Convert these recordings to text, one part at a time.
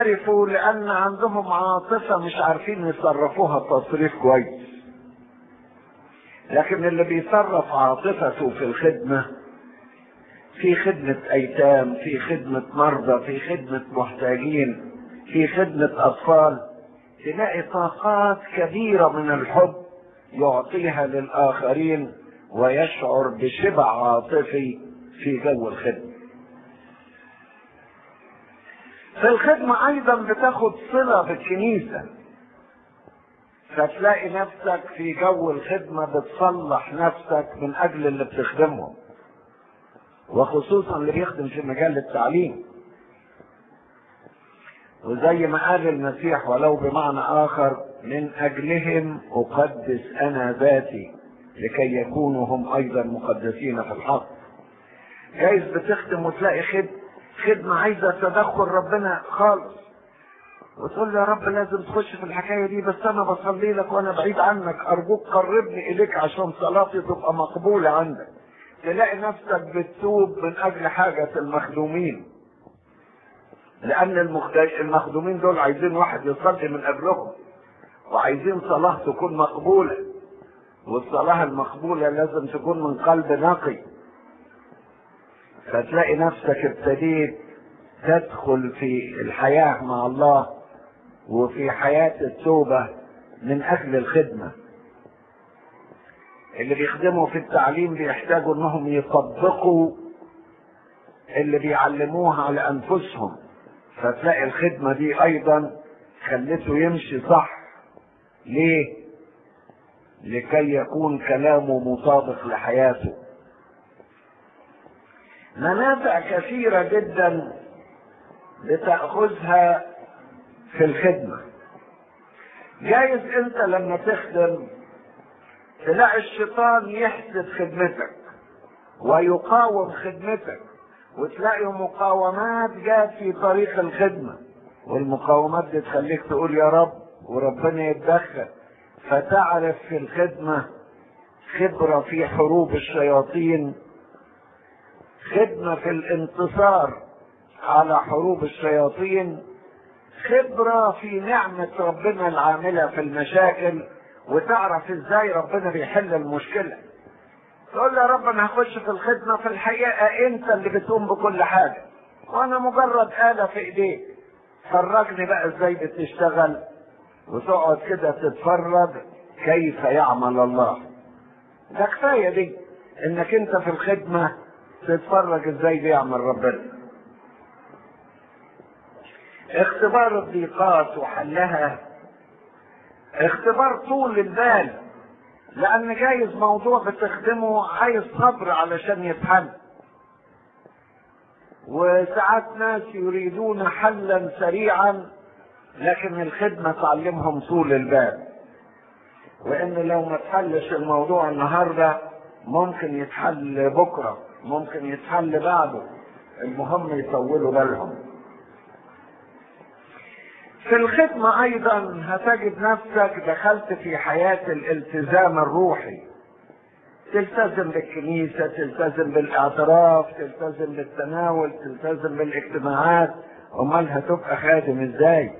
عرفوا لان عندهم عاطفة مش عارفين يصرفوها تصريف كويس لكن اللي بيصرف عاطفته في الخدمة في خدمة ايتام في خدمة مرضى في خدمة محتاجين في خدمة اطفال تلاقي طاقات كبيرة من الحب يعطيها للاخرين ويشعر بشبع عاطفي في جو الخدمة في الخدمة ايضا بتاخد صلة بالكنيسة فتلاقي نفسك في جو الخدمة بتصلح نفسك من اجل اللي بتخدمهم وخصوصا اللي بيخدم في مجال التعليم وزي ما قال المسيح ولو بمعنى اخر من اجلهم اقدس انا ذاتي لكي يكونوا هم ايضا مقدسين في الحق جايز بتخدم وتلاقي خد خدمة عايزة تدخل ربنا خالص وتقول له يا رب لازم تخش في الحكاية دي بس انا بصلي لك وانا بعيد عنك ارجوك قربني اليك عشان صلاتي تبقى مقبولة عندك تلاقي نفسك بتتوب من اجل حاجة المخدومين لان المخدومين دول عايزين واحد يصلي من اجلهم وعايزين صلاة تكون مقبولة والصلاة المقبولة لازم تكون من قلب نقي فتلاقي نفسك ابتديت تدخل في الحياة مع الله وفي حياة التوبة من أجل الخدمة اللي بيخدموا في التعليم بيحتاجوا انهم يطبقوا اللي بيعلموه على انفسهم فتلاقي الخدمة دي ايضا خلته يمشي صح ليه لكي يكون كلامه مطابق لحياته منافع كثيرة جدا بتأخذها في الخدمة جايز انت لما تخدم تلاقي الشيطان يحسد خدمتك ويقاوم خدمتك وتلاقي مقاومات جات في طريق الخدمة والمقاومات دي تخليك تقول يا رب وربنا يتدخل فتعرف في الخدمة خبرة في حروب الشياطين خدمة في الانتصار على حروب الشياطين خبرة في نعمة ربنا العاملة في المشاكل وتعرف ازاي ربنا بيحل المشكلة تقول يا رب انا هخش في الخدمة في الحقيقة انت اللي بتقوم بكل حاجة وانا مجرد آلة في ايديك فرجني بقى ازاي بتشتغل وتقعد كده تتفرج كيف يعمل الله ده كفاية دي انك انت في الخدمة تتفرج ازاي بيعمل ربنا اختبار الضيقات وحلها اختبار طول البال لان جايز موضوع بتخدمه عايز صبر علشان يتحل وساعات ناس يريدون حلا سريعا لكن الخدمة تعلمهم طول البال وان لو ما تحلش الموضوع النهاردة ممكن يتحل بكرة ممكن يتحل بعده المهم يطولوا بالهم في الخدمة أيضا هتجد نفسك دخلت في حياة الالتزام الروحي تلتزم بالكنيسة تلتزم بالاعتراف تلتزم بالتناول تلتزم بالاجتماعات أمال هتبقى خادم ازاي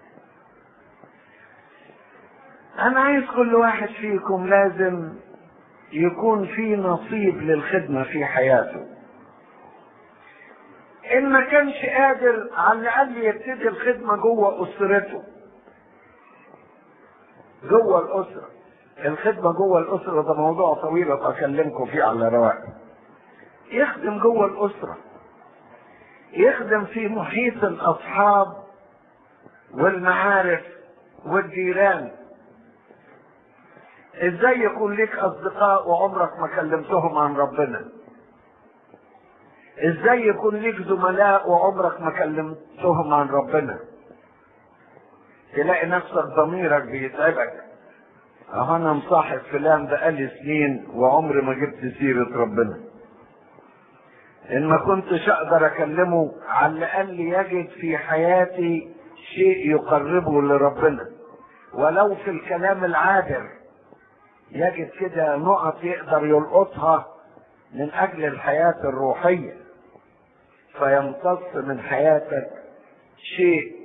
أنا عايز كل واحد فيكم لازم يكون في نصيب للخدمة في حياته ان ما كانش قادر على الاقل يبتدي الخدمه جوه اسرته جوه الاسره الخدمه جوه الاسره ده موضوع طويل اكلمكم فيه على رواق يخدم جوه الاسره يخدم في محيط الاصحاب والمعارف والجيران ازاي يكون لك اصدقاء وعمرك ما كلمتهم عن ربنا ازاي يكون ليك زملاء وعمرك ما كلمتهم عن ربنا تلاقي نفسك ضميرك بيتعبك اهو انا مصاحب فلان بقالي سنين وعمري ما جبت سيرة ربنا ان ما كنتش اقدر اكلمه على الاقل يجد في حياتي شيء يقربه لربنا ولو في الكلام العابر يجد كده نقط يقدر يلقطها من اجل الحياة الروحية فيمتص من حياتك شيء